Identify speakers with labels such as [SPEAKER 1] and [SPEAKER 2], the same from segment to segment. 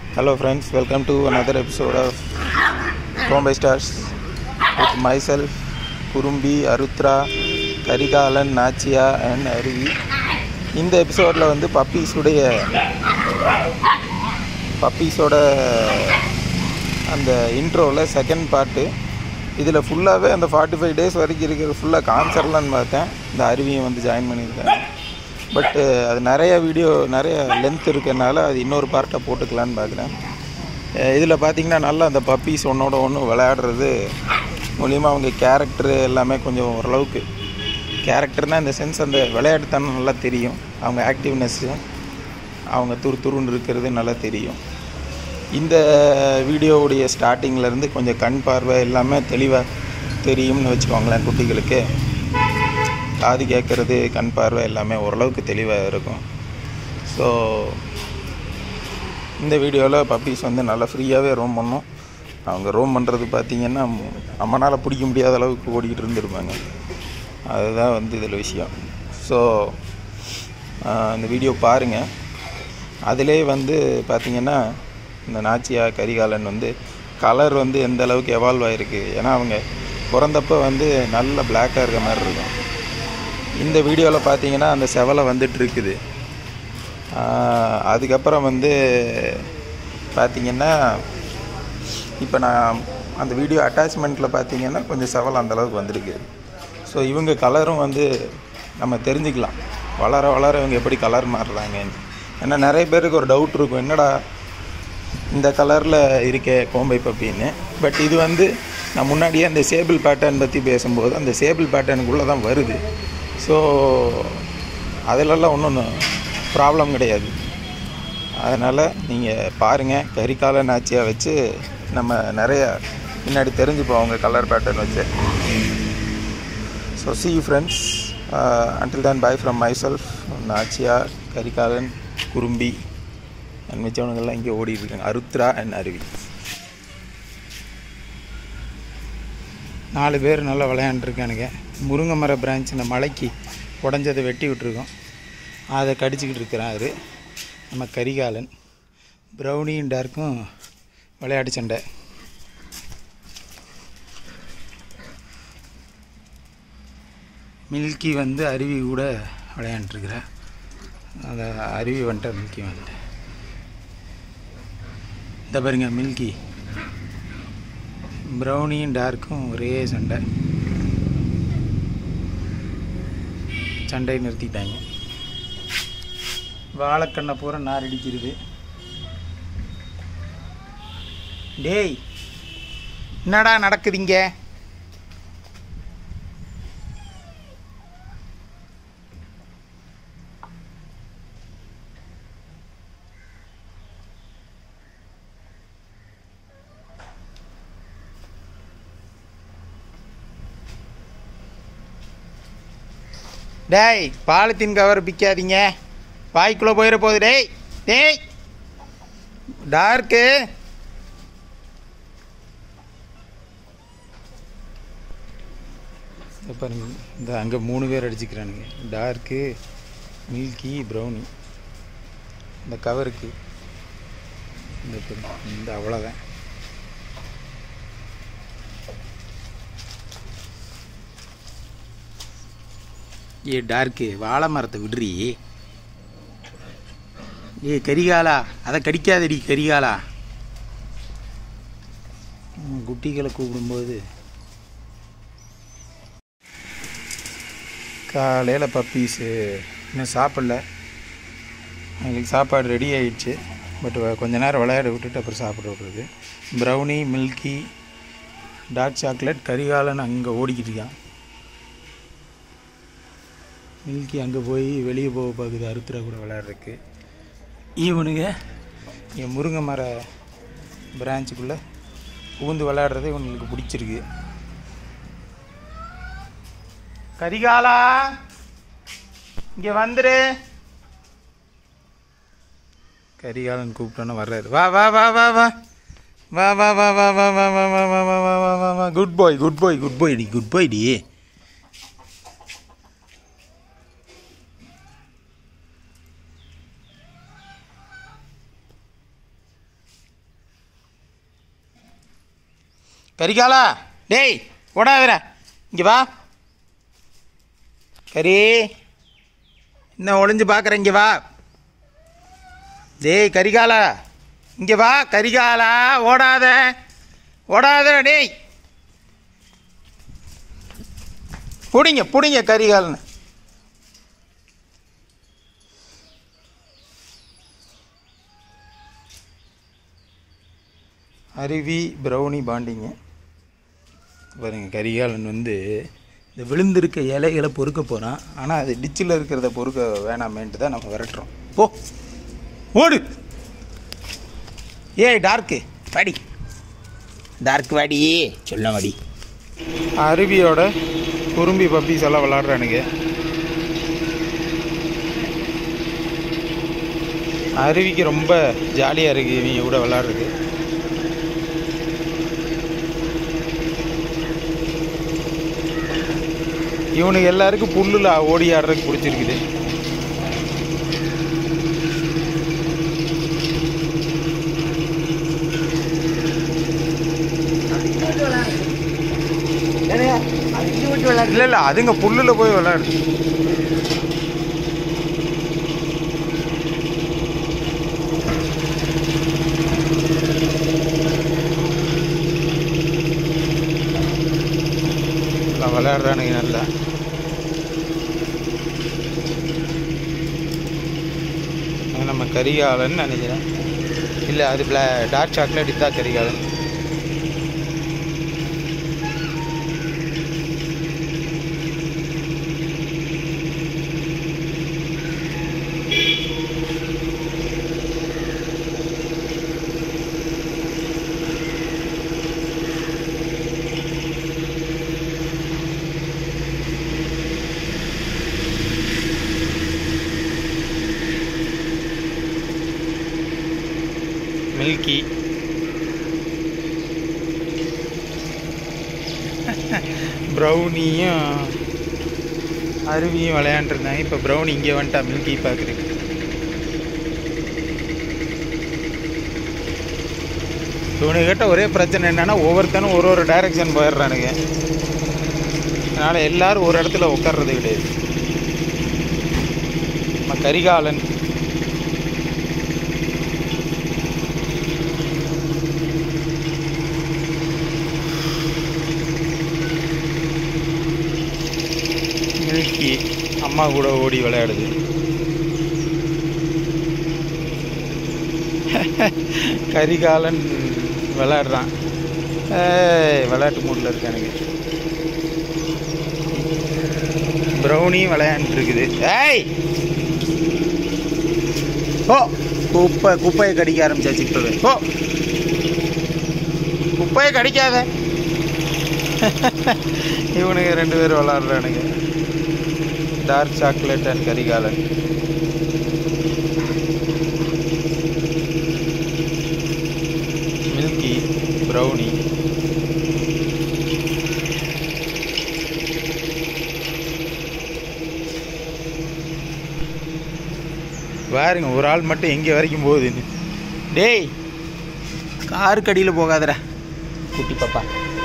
[SPEAKER 1] Hello, friends. Welcome to another episode of Bombay Stars with myself, Kurumbi, Arutra, Karikalan Nachiya and Aruvi இந்த எபிசோடில் வந்து பப்பீஸுடைய பப்பீஸோட அந்த இன்ட்ரோவில் second part இதில் ஃபுல்லாகவே அந்த ஃபார்ட்டி ஃபைவ் டேஸ் வரைக்கும் இருக்கிற ஃபுல்லாக கான்சர்ட்லான்னு பார்த்தேன் இந்த அருவியை வந்து ஜாயின் பண்ணியிருக்காங்க பட்டு அது நிறைய வீடியோ நிறைய லென்த் இருக்கறனால அது இன்னொரு பார்ட்டை போட்டுக்கலான்னு பார்க்குறேன் இதில் பார்த்தீங்கன்னா நல்லா அந்த பப்பீஸ் ஒன்றோட ஒன்று விளையாடுறது மூலியமாக அவங்க கேரக்டரு எல்லாமே கொஞ்சம் ஓரளவுக்கு கேரக்டர்னால் இந்த சென்ஸ் அந்த விளையாட்டுத்தனம் நல்லா தெரியும் அவங்க ஆக்டிவ்னஸ்ஸு அவங்க துரு துருன்னு இருக்கிறது நல்லா தெரியும் இந்த வீடியோவுடைய ஸ்டார்டிங்லேருந்து கொஞ்சம் கண் பார்வை எல்லாமே தெளிவாக தெரியும்னு வச்சுக்கோங்களேன் குட்டிகளுக்கு காது கேட்குறது கண் பார்வை எல்லாமே ஓரளவுக்கு தெளிவாக இருக்கும் ஸோ இந்த வீடியோவில் பப்பீஸ் வந்து நல்லா ஃப்ரீயாகவே ரோம் பண்ணோம் அவங்க ரோம் பண்ணுறது பார்த்தீங்கன்னா நம்மளால் பிடிக்க முடியாத அளவுக்கு ஓடிக்கிட்டு இருந்திருப்பாங்க அதுதான் வந்து இதில் விஷயம் ஸோ இந்த வீடியோ பாருங்கள் அதிலே வந்து பார்த்திங்கன்னா இந்த நாச்சியா கரிகாலன் வந்து கலர் வந்து எந்த அளவுக்கு எவால்வ் ஆகிருக்கு ஏன்னா அவங்க பிறந்தப்போ வந்து நல்ல பிளாக்காக இருக்க மாதிரி இருக்கும் இந்த வீடியோவில் பார்த்தீங்கன்னா அந்த செவலை வந்துட்டு இருக்குது அதுக்கப்புறம் வந்து பார்த்திங்கன்னா இப்போ நான் அந்த வீடியோ அட்டாச்மெண்ட்டில் பார்த்தீங்கன்னா கொஞ்சம் செவல் அந்தளவுக்கு வந்திருக்கு ஸோ இவங்க கலரும் வந்து நம்ம தெரிஞ்சுக்கலாம் வளர வளர இவங்க எப்படி கலர் மாறுறாங்கன்னு ஏன்னா நிறைய பேருக்கு ஒரு டவுட் இருக்கும் என்னடா இந்த கலரில் இருக்கே கோம்பை பப்பின்னு பட் இது வந்து நான் முன்னாடியே அந்த சேபிள் பேட்டர்ன் பற்றி பேசும்போது அந்த சேபிள் பேட்டர்னுக்குள்ளே தான் வருது ஸோ அதிலெல்லாம் ஒன்றும் ப்ராப்ளம் கிடையாது அதனால் நீங்கள் பாருங்கள் கரிகால நாச்சியாக வச்சு நம்ம நிறைய பின்னாடி தெரிஞ்சுப்போம் அவங்க கலர் பேட்டர்ன் வச்சு so see you friends until then bye from myself Nachiya Karikalan Kurumbi and மிச்சவனுங்கள்லாம் இங்கே ஓடிட்டு இருக்காங்க அருத்ரா அண்ட் அருவி நாலு பேர் நல்லா விளையாண்டுருக்கானுங்க முருங்கை மர பிரான்ச் இந்த மலைக்கு உடஞ்சதை வெட்டி விட்டுருக்கோம் அதை கடிச்சிக்கிட்டு இருக்கிறாரு நம்ம கரிகாலன் ப்ரௌனியும் டார்க்கும் விளையாட்டு சண்டை மில்கி வந்து அருவி கூட விளையாண்டுருக்குறா அந்த அருவி வந்துட்ட மில்கி வந்துட்டு இந்த பாருங்க மில்கி ப்ரௌனியும் டார்க்கும் ஒரே சண்டை சண்டை நிறுத்திட்டாங்க வாழைக்கண்ணை பூரா நார் அடிக்கிறது டேய் என்னடா நடக்குதுங்க டேய் பாலித்தீன் கவர் பிக்காதீங்க வாய்க்குள்ளே போயிட போகுது டேய் டேய் டார்க்கு பாருங்க இந்த அங்கே மூணு பேர் அடிச்சுக்கிறானுங்க டார்க்கு மில்கி ப்ரௌனி இந்த கவருக்கு இந்த இந்த அவ்வளோதான் ஏ டார்க்கு வாழை மரத்தை விடுறி ஏ கரிகாலா அதை கடிக்காதடி கரிகாலா குட்டிகளை கூப்பிடும்போது காலையில் பப்பீஸு இன்னும் சாப்பிடல அவங்களுக்கு சாப்பாடு ரெடி ஆகிடுச்சு பட் கொஞ்ச நேரம் விளையாட விட்டுட்டு அப்புறம் சாப்பிட விட்றது brownie milky dark chocolate Karikalan அங்கே ஓடிக்கிட்டு இருக்கான் மில்கி அங்கே போய் வெளியே போக பார்க்குது அறுத்துறா கூட விளையாடுறதுக்கு இவனுங்க என் முருங்கை மர பிரான்ச்சுக்குள்ளே புகுந்து விளையாடுறது இவனுங்களுக்கு பிடிச்சிருக்கு கரிகாலா இங்கே வந்துரு கரிகாலன் கூப்பிட்டோன்னு வர்றாரு வா வா வா வா வா வா வா வா வா வா வா வா வா வா வா வா வா வா வா goodbye goodbye goodbye டி குட் பாய் டி கரிகாலா டேய் ஓடாதடா இங்கே வா கரி என்ன ஒளிஞ்சு பார்க்குற இங்கே வா டேய் கரிகாலா இங்கே வா கரிகாலா ஓடாத ஓடாதடா டேய் பிடிங்க பிடிங்க கரிகாலன்னு அருவி ப்ரௌனி பாண்டிங்க பாருங்க கரிகாலன் வந்து இந்த விழுந்திருக்க இலைகளை பொறுக்க போகிறான் ஆனால் அது டிச்சில் இருக்கிறத பொறுக்க வேணாமேன்ட்டு தான் நம்ம விரட்டுறோம் போ ஓடு ஏய் டார்க்கு வாடி டார்க் வாடி சொல்ல வாடி அருவியோட குறும்பி பப்பீஸ் எல்லாம் விளாட்றானுங்க அருவிக்கு ரொம்ப ஜாலியாக இருக்குது இவங்க கூட விளாட்றது இவனுக்கு எல்லாருக்கும் புல்லுல ஓடி ஆடுறதுக்கு பிடிச்சிருக்குது இல்லை இல்லை அதுங்க புல்லுல போய் விளையாடு எல்லாம் விளையாடுறானுங்க நல்லா அது நம்ம கரிகாலன்னு நினைக்கிறேன் இல்லை அது பிளா டார்க் சாக்லேட் இதுதான் கரிகாலன் மில்கி ப்ரௌனியும் அருவியும் விளையாண்டுருந்தாங்க இப்போ ப்ரௌனி இங்கே வந்துட்டா மில்கி பார்க்குறதுக்கு இவனுக்கிட்ட ஒரே பிரச்சனை என்னன்னா ஒவ்வொருத்தனும் ஒரு ஒரு டைரக்ஷன் போயிடுறானுங்க அதனால் எல்லாரும் ஒரு இடத்துல உட்கார்றது கிடையாது நம்ம கரிகாலன் மில்கி அம்மா கூட ஓடி விளையாடுது கரிகாலன் விளையாடுறான் ஏய் விளையாட்டு மூடில் இருக்கானுங்க ப்ரௌனியும் விளையாண்டுருக்குது ஏய் ஓ குப்பை குப்பையை கடிக்க ஆரம்பிச்சாச்சு இப்போவே ஓ குப்பையை கடிக்காத இவனுங்க ரெண்டு பேரும் விளாட்றானுங்க dark chocolate and Karikalan milky brownie பாருங்க ஒரு ஆள் மட்டும் எங்கே வரைக்கும் போகுதுன்னு டேய் காருக்கு அடியில் போகாதடா குட்டி பாப்பா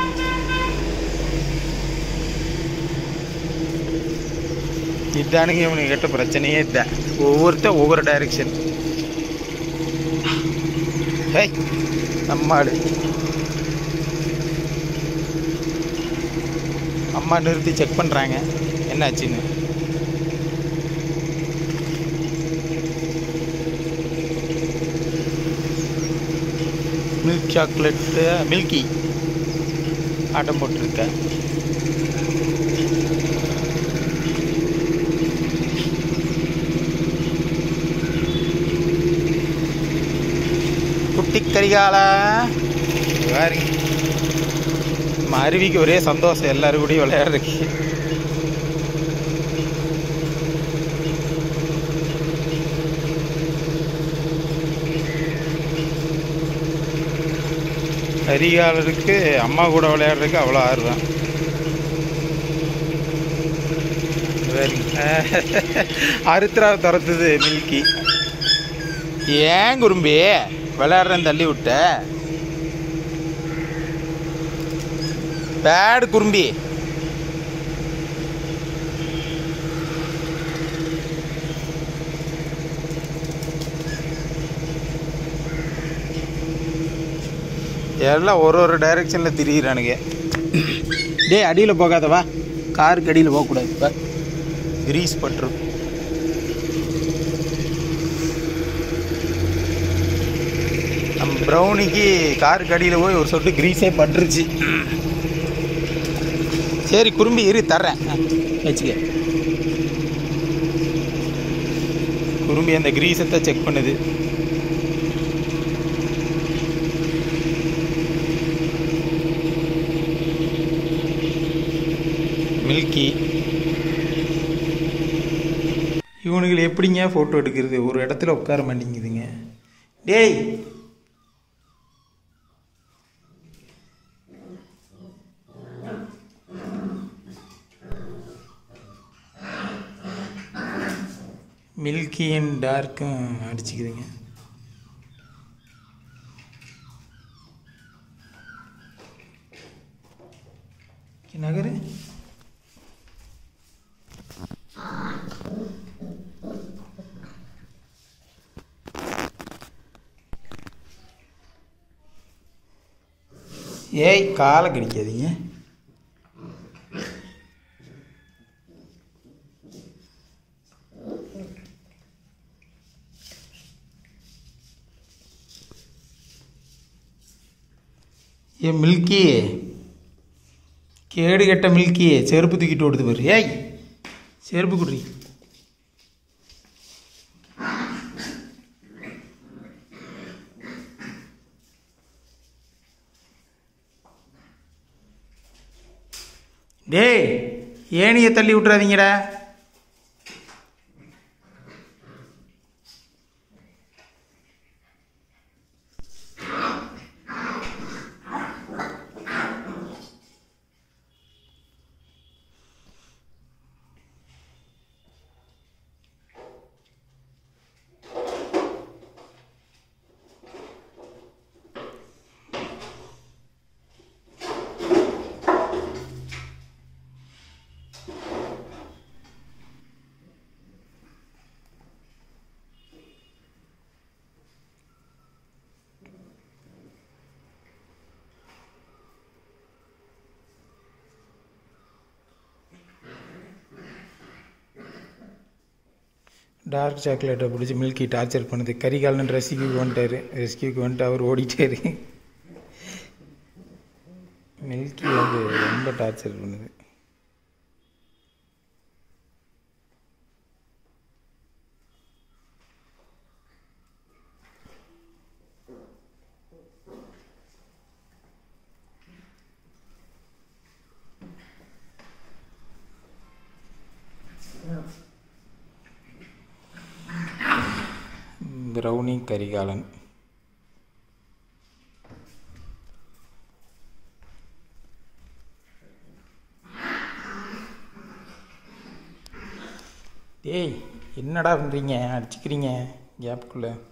[SPEAKER 1] இதானுங்க இவனுக்கு கிட்ட பிரச்சனையே இதுதான் ஒவ்வொருத்தன் ஒவ்வொரு டைரக்ஷன் ஹேய் நம்ம ஆளு அம்மா நிறுத்தி செக் பண்ணுறாங்க என்னாச்சுன்னு மில்க் சாக்லேட்டு மில்கி ஆட்டம் போட்டிருக்கேன் குட்டி கரிகாலா பாருங்க நம்ம அருவிக்கு ஒரே சந்தோஷம் எல்லாரும் கூடயும் விளையாடுறதுக்கு கரிகாலருக்கு அம்மா கூட விளையாடுறதுக்கு அவ்வளோ ஆர்வம் அருத்ரா துரத்துது மில்கி ஏன் குறும்பி விளையாடுறேன்னு தள்ளி விட்ட பேடு குறும்பி எல்லாம் ஒரு ஒரு டைரெக்ஷனில் திரியிறானுங்க
[SPEAKER 2] டேய் அடியில் போகாதவா காருக்கு அடியில் போகக்கூடாது இப்போ
[SPEAKER 1] கிரீஸ் பற்றும் நம்ம ப்ரௌனிக்கு காருக்கு அடியில் போய் ஒரு சொட்டு கிரீஸே பட்டுருச்சு சரி குறும்பி இரு தர்றேன்
[SPEAKER 2] வச்சுக்க
[SPEAKER 1] குறும்பி அந்த கிரீஸத்தை செக் பண்ணுது மில்கி இவனுங்களை எப்படிங்க ஃபோட்டோ எடுக்கிறது ஒரு இடத்துல உட்கார மாட்டேங்குதுங்க டேய் மில்கி அண்ட் டார்க்கும் அடிச்சுக்குதுங்க நகரு ஏய் காலை கடிக்காதீங்க ஏ மில்கி கேடு கெட்ட மில்கி செருப்பு தூக்கிட்டு ஓடுது பாரு ஏய் செருப்பு குடி டேய் ஏணியை தள்ளி விட்றாதீங்கடா டார்க் சாக்லேட்டை பிடிச்சி மில்கி டார்ச்சர் பண்ணுது கரிகாலன் ரெஸ்கியூக்கு வந்துட்டாரு ரெஸ்கியூக்கு வந்துட்டு அவர் ஓடிட்டாரு மில்கி வந்து ரொம்ப டார்ச்சர் பண்ணுது ப்ரௌனி கரிகாலன் டேய் என்னடா பண்ணுறீங்க அடிச்சுக்கிறீங்க கேப்புக்குள்ளே